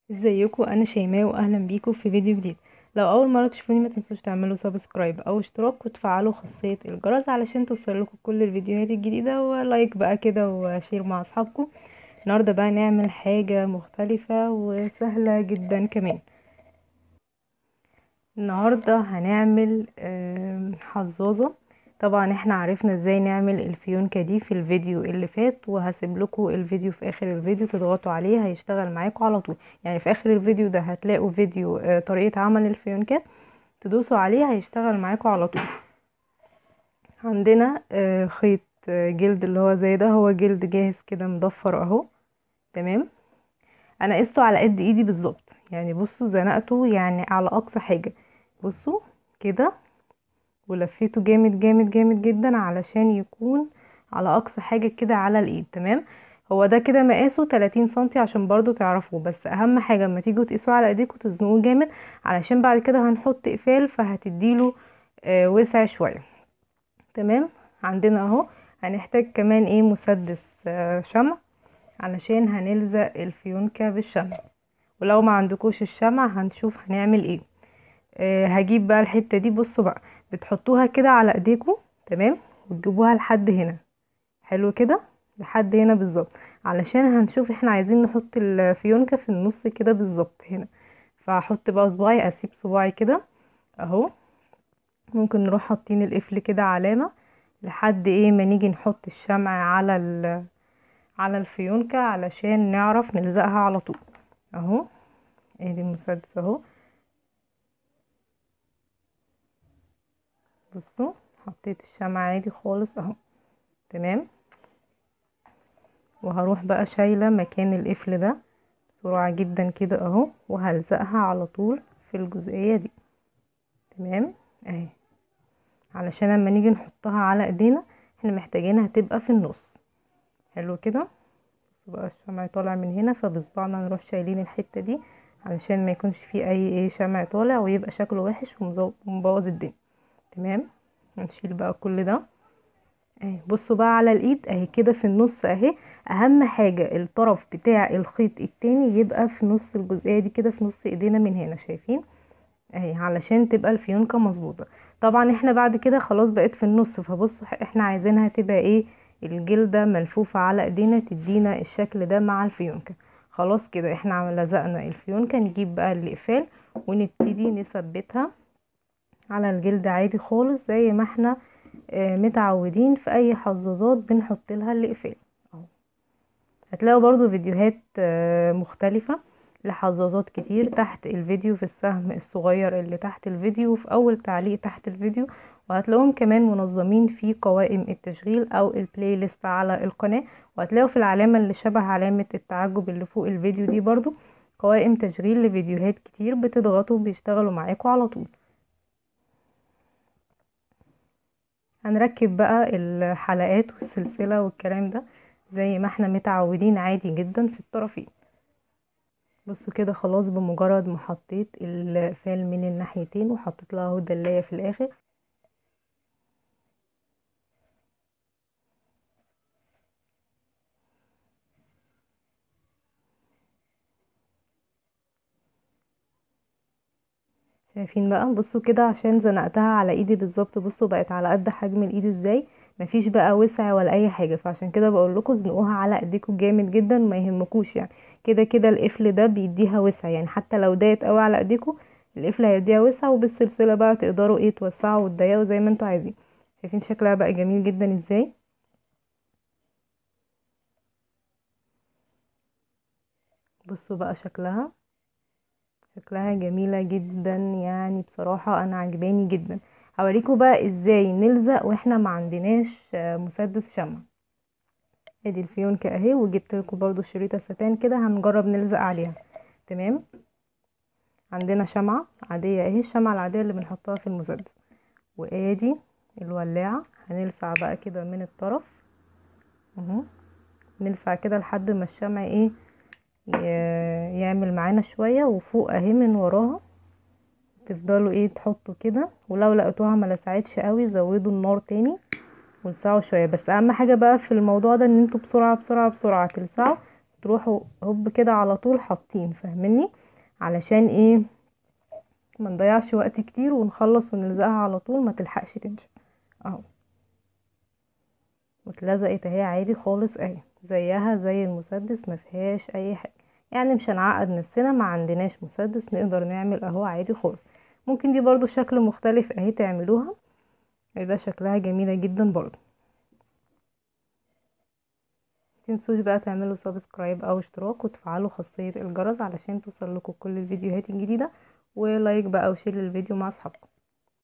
ازيكم انا شيماء واهلا بيكم في فيديو جديد لو اول مره تشوفوني ما تنسوش تعملوا سبسكرايب او اشتراك وتفعلوا خاصيه الجرس علشان توصلكم كل الفيديوهات الجديده ولايك بقى كده وشير مع اصحابكم النهارده بقى نعمل حاجه مختلفه وسهله جدا كمان النهارده هنعمل آم، حظاظه طبعا احنا عرفنا ازاي نعمل الفيونكة دي في الفيديو اللي فات وهسيب لكم الفيديو في اخر الفيديو تضغطوا عليه هيشتغل معاكم على طول يعني في اخر الفيديو ده هتلاقوا فيديو آه، طريقة عمل الفيونكات تدوسوا عليه هيشتغل معاكم على طول عندنا آه، خيط آه، جلد اللي هو زي ده هو جلد جاهز كده مضفر اهو تمام انا قسته على قد ايدي بالظبط يعني بصوا زنقته يعني على اقصى حاجة بصوا كده ولفيته جامد جامد جامد جدا علشان يكون على اقصى حاجة كده على الايد تمام هو ده كده مقاسه 30 سنتي عشان برضو تعرفوه بس اهم حاجة اما تيجوا تقيسوه على ايديكم تزنقوه جامد علشان بعد كده هنحط اقفال فهتديله آه وسع شوية تمام عندنا اهو هنحتاج كمان ايه مسدس آه شمع علشان هنلزق الفيونكة بالشمع ولو ما عندكوش الشمع هنشوف هنعمل ايه آه هجيب بقى الحتة دي بصوا بقى بتحطوها كده على ايديكم تمام وتجيبوها لحد هنا حلو كده لحد هنا بالظبط علشان هنشوف احنا عايزين نحط الفيونكة في النص كده بالظبط هنا فهحط بقى صباعي اسيب صباعي كده اهو ممكن نروح حاطين القفل كده علامة لحد ايه ما نيجي نحط الشمع على ال على الفيونكة علشان نعرف نلزقها على طول اهو ادي المسدس اهو بصوا حطيت الشمع عادي خالص اهو تمام وهروح بقى شايله مكان القفل ده بسرعه جدا كده اهو وهلزقها على طول في الجزئيه دي تمام اهي علشان لما نيجي نحطها على ايدينا احنا محتاجينها تبقى في النص حلو كده بصوا بقى الشمع طالع من هنا فبصبعنا نروح شايلين الحته دي علشان ما يكونش فيه اي ايه شمع طالع ويبقى شكله وحش ومبوظ الدنيا تمام هنشيل بقى كل ده اهي بصوا بقى على الايد اهي كده في النص اهي اهم حاجة الطرف بتاع الخيط التاني يبقى في نص الجزئية دي كده في نص ايدينا من هنا شايفين اهي علشان تبقى الفيونكة مظبوطة طبعا احنا بعد كده خلاص بقت في النص فبصوا احنا عايزينها تبقى ايه الجلدة ملفوفة على ايدينا تدينا الشكل ده مع الفيونكة خلاص كده احنا لزقنا الفيونكة نجيب بقى الاقفال ونبتدي نثبتها على الجلد عادي خالص زي ما احنا اه متعودين في اي حظاظات بنحط لها الاقفال اهو هتلاقوا برضو فيديوهات اه مختلفة لحظاظات كتير تحت الفيديو في السهم الصغير اللي تحت الفيديو وفي اول تعليق تحت الفيديو وهتلاقوهم كمان منظمين في قوائم التشغيل او البلاي ليست على القناة وهتلاقوا في العلامة اللي شبه علامة التعجب اللي فوق الفيديو دي برضو قوائم تشغيل لفيديوهات كتير بتضغطوا بيشتغلوا معاكم على طول هنركب بقى الحلقات والسلسلة والكلام ده زي ما احنا متعودين عادي جدا في الطرفين بصوا كده خلاص بمجرد ما حطيت الفال من الناحيتين وحطيت لها اهو دلاية في الاخر شايفين بقى بصوا كده عشان زنقتها على ايدي بالظبط بصوا بقت على قد حجم الايد ازاي مفيش بقى وسع ولا اي حاجه فعشان كده بقول لكم زنقوها على ايديكم جامد جدا ما يهمكوش يعني كده كده القفل ده بيديها وسع يعني حتى لو ضاقت قوي على ايديكم القفل هيديها وسع وبالسلسله بقى تقدروا ايه توسعوا وتضيقوا زي ما انتوا عايزين شايفين شكلها بقى جميل جدا ازاي بصوا بقى شكلها شكلها جميلة جدا يعني بصراحة انا عجباني جدا هوريكم بقى ازاي نلزق واحنا ما عندناش مسدس شمع ادي الفيونكة اهي وجبت لكم برضو شريطة ستان كده هنجرب نلزق عليها تمام عندنا شمعة عادية اهي الشمعة العادية اللي بنحطها في المسدس وادي الولاعة هنلسع بقى كده من الطرف اهو نلسع كده لحد ما الشمع ايه يعمل معانا شوية وفوق اهي من وراها تفضلوا ايه تحطوا كده ولو لقيتوها ما لسعتش قوي زودوا النار تاني ولسعوا شوية بس اهم حاجة بقى في الموضوع ده ان انتوا بسرعة بسرعة بسرعة تلسعوا تروحوا هوب كده على طول حاطين فاهمني علشان ايه ما نضيعش وقت كتير ونخلص ونلزقها على طول ما تلحقش تنشف اهو واتلزقت اهي عادي خالص اهي زيها زي المسدس ما فيهاش اي حاجه يعني مش هنعقد نفسنا ما عندناش مسدس نقدر نعمل اهو عادي خالص ممكن دي برضو شكل مختلف اهي تعملوها يبقى شكلها جميله جدا برضو تنسوش بقى تعملوا سبسكرايب او اشتراك وتفعلوا خاصيه الجرس علشان توصل لكم كل الفيديوهات الجديده ولايك بقى وشير الفيديو مع اصحابكم